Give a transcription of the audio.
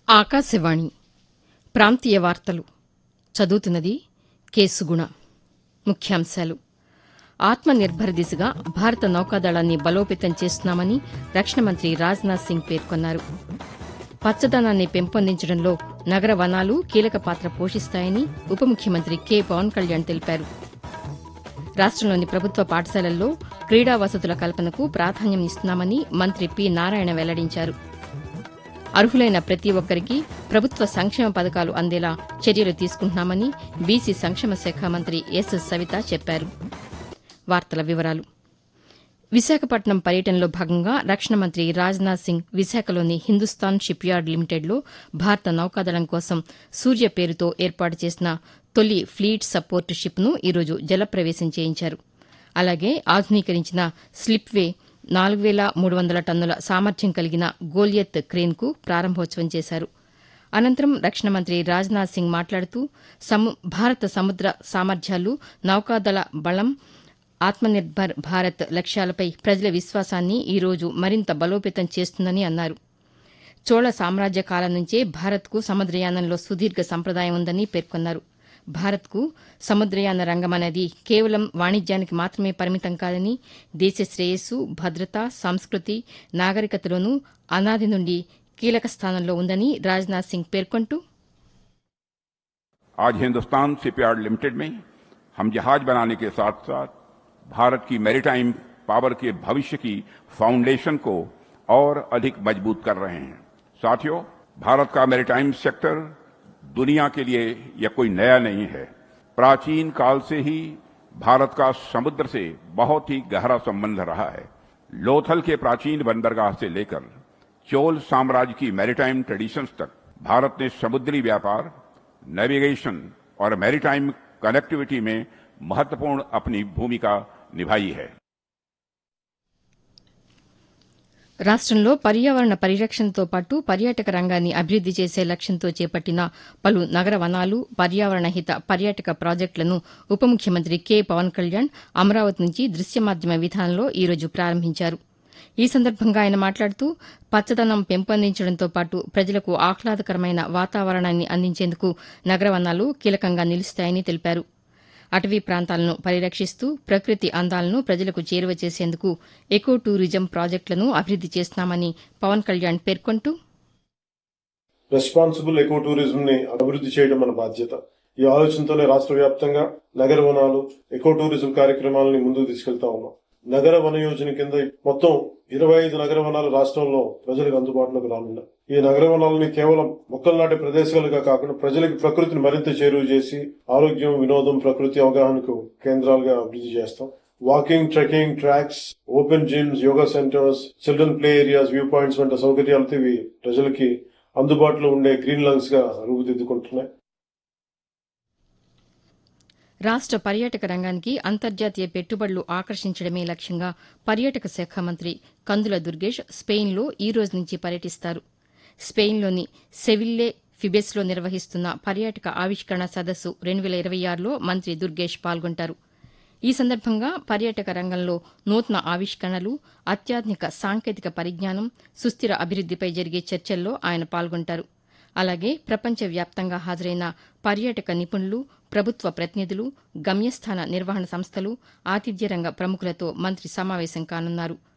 ఆకాశవాణి ప్రాంతీయ వార్తలు చదువుతున్నది కేసుగుణ ముఖ్యాంశాలు ఆత్మనిర్భర్ దిశగా భారత నౌకాదళాన్ని బలోపేతం చేస్తున్నామని రక్షణ మంత్రి రాజ్నాథ్ సింగ్ పేర్కొన్నారు పచ్చదనాన్ని పెంపొందించడంలో నగర వనాలు కీలక పాత్ర పోషిస్తాయని ఉప ముఖ్యమంత్రి కె పవన్ కళ్యాణ్ తెలిపారు రాష్టంలోని ప్రభుత్వ పాఠశాలల్లో క్రీడా వసతుల కల్పనకు ప్రాధాన్యం ఇస్తున్నామని మంత్రి పి నారాయణ వెల్లడించారు అర్హులైన ప్రతి ఒక్కరికి ప్రభుత్వ సంక్షేమ పథకాలు అందేలా చర్యలు తీసుకుంటున్నామని బీసీ సంక్షేమ శాఖ మంత్రి ఎస్ సవిత చెప్పారు వార్తల వివరాలు విశాఖపట్నం పర్యటనలో భాగంగా రక్షణ మంత్రి రాజ్నాథ్ సింగ్ విశాఖలోని హిందుస్థాన్ షిప్ యార్డ్ లిమిటెడ్లో భారత నౌకాదళం కోసం సూర్య పేరుతో ఏర్పాటు చేసిన తొలి ఫ్లీట్ సపోర్ట్ షిప్ను ఈరోజు జలప్రవేశం చేయించారు అలాగే ఆధునీకరించిన స్లిప్వే నాలుగు వేల మూడు వందల టన్నుల సామర్థ్యం కలిగిన గోలియత్ క్రేన్కు ప్రారంభోత్సవం చేశారు అనంతరం రక్షణ మంత్రి రాజ్నాథ్ సింగ్ మాట్లాడుతూ సము భారత సముద్ర సామర్థ్యాలు నౌకాదళ బలం ఆత్మనిర్భర్ భారత్ లక్ష్యాలపై ప్రజల విశ్వాసాన్ని ఈరోజు మరింత బలోపేతం చేస్తుందని అన్నారు చోళ సామ్రాజ్య కాలం నుంచే భారత్కు సముద్రయానంలో సుదీర్ఘ సంప్రదాయం ఉందని పేర్కొన్నారు భారత్కు సముద్రయాన రంగం అనేది కేవలం వాణిజ్యానికి మాత్రమే పరిమితం కాదని దేశ శ్రేయస్సు భద్రత సంస్కృతి నాగరికతలోనూ అనాది నుండి కీలక స్థానంలో ఉందని రాజ్నాథ్ సింగ్ పేర్కొంటూ आज हिंदुस्तान शिपयार्ड लिमिटेड में हम जहाज बनाने के साथ साथ भारत की मैरीटाइम पावर के भविष्य की फाउंडेशन को और अधिक मजबूत कर रहे हैं साथियों भारत का मैरीटाइम सेक्टर दुनिया के लिए यह कोई नया नहीं है प्राचीन काल से ही भारत का समुद्र से बहुत ही गहरा संबंध रहा है लोथल के प्राचीन बंदरगाह से लेकर चोल साम्राज्य की मैरीटाइम ट्रेडिशंस तक भारत ने समुद्री व्यापार नेविगेशन और मैरीटाइम कनेक्टिविटी में महत्वपूर्ण अपनी भूमिका निभाई है రాష్టంలో పర్యావరణ పరిరక్షణతో పాటు పర్యాటక రంగాన్ని అభివృద్ది చేసే లక్ష్యంతో చేపట్టిన పలు నగర వనాలు పర్యావరణ హిత పర్యాటక ప్రాజెక్టులను ఉప ముఖ్యమంత్రి కె పవన్ కళ్యాణ్ అమరావతి నుంచి దృశ్య మాధ్యమ విధానంలో ఈరోజు ప్రారంభించారు ఈ సందర్భంగా ఆయన మాట్లాడుతూ పచ్చదనం పెంపొందించడంతో పాటు ప్రజలకు ఆహ్లాదకరమైన వాతావరణాన్ని అందించేందుకు నగర వనాలు కీలకంగా నిలుస్తాయని తెలిపారు అటవీ ప్రాంతాలను పరిరక్షిస్తూ ప్రకృతి అందాలను ప్రజలకు చేరువ చేసేందుకు ఎకో టూరిజం ప్రాజెక్టులను అభివృద్ది చేస్తున్నామని పవన్ కళ్యాణ్ పేర్కొంటూ రెస్పాన్సిబుల్ ఎకో టూరిజం ని అభివృద్ధి చేయడం మన బాధ్యత ఈ ఆలోచనతోనే రాష్ట్ర వ్యాప్తంగా నగర వనాలు ఎకో టూరిజం కార్యక్రమాలని ముందుకు తీసుకెళ్తా ఉన్నాం నగర వన యోజన కింద మొత్తం ఇరవై ఐదు నగర వనాలు రాష్ట్రంలో ప్రజలకు అందుబాటులోకి రానున్నాయి ఈ నగర వనాలని కేవలం మొక్కలు నాటే ప్రదేశాలుగా కాకుండా ప్రజలకు ప్రకృతిని మరింత చేరువ చేసి ఆరోగ్యం వినోదం ప్రకృతి అవగాహనకు కేంద్రాలుగా అభివృద్ధి చేస్తాం walking trekking tracks open gyms yoga centres children play areas view points వంటి సౌకర్యాలతో ఇవి ప్రజలకి అందుబాటులో ఉండే గ్రీన్ లంగ్స్ గా రూపుదిద్దుకుంటున్నాయి రాష్ట పర్యాటక రంగానికి అంతర్జాతీయ పెట్టుబడులు ఆకర్షించడమే లక్ష్యంగా పర్యాటక శాఖ మంత్రి కందుల దుర్గేష్ స్పెయిన్లో ఈ రోజు నుంచి పర్యటిస్తారు స్పెయిన్లోని సెవిల్లే ఫిబెస్లో నిర్వహిస్తున్న పర్యాటక ఆవిష్కరణ సదస్సు రెండు వేల ఇరవై ఆరులో మంత్రి దుర్గేష్ పాల్గొంటారు ఈ సందర్భంగా పర్యాటక రంగంలో నూతన ఆవిష్కరణలు అత్యాధునిక సాంకేతిక పరిజ్ఞానం సుస్థిర అభివృద్దిపై జరిగే చర్చల్లో ఆయన పాల్గొంటారు అలాగే ప్రపంచవ్యాప్తంగా హాజరైన పర్యాటక నిపుణులు ప్రభుత్వ ప్రతినిధులు గమ్యస్థాన నిర్వహణ సంస్థలు ఆతిథ్య రంగ ప్రముఖులతో మంత్రి సమావేశం కానున్నారు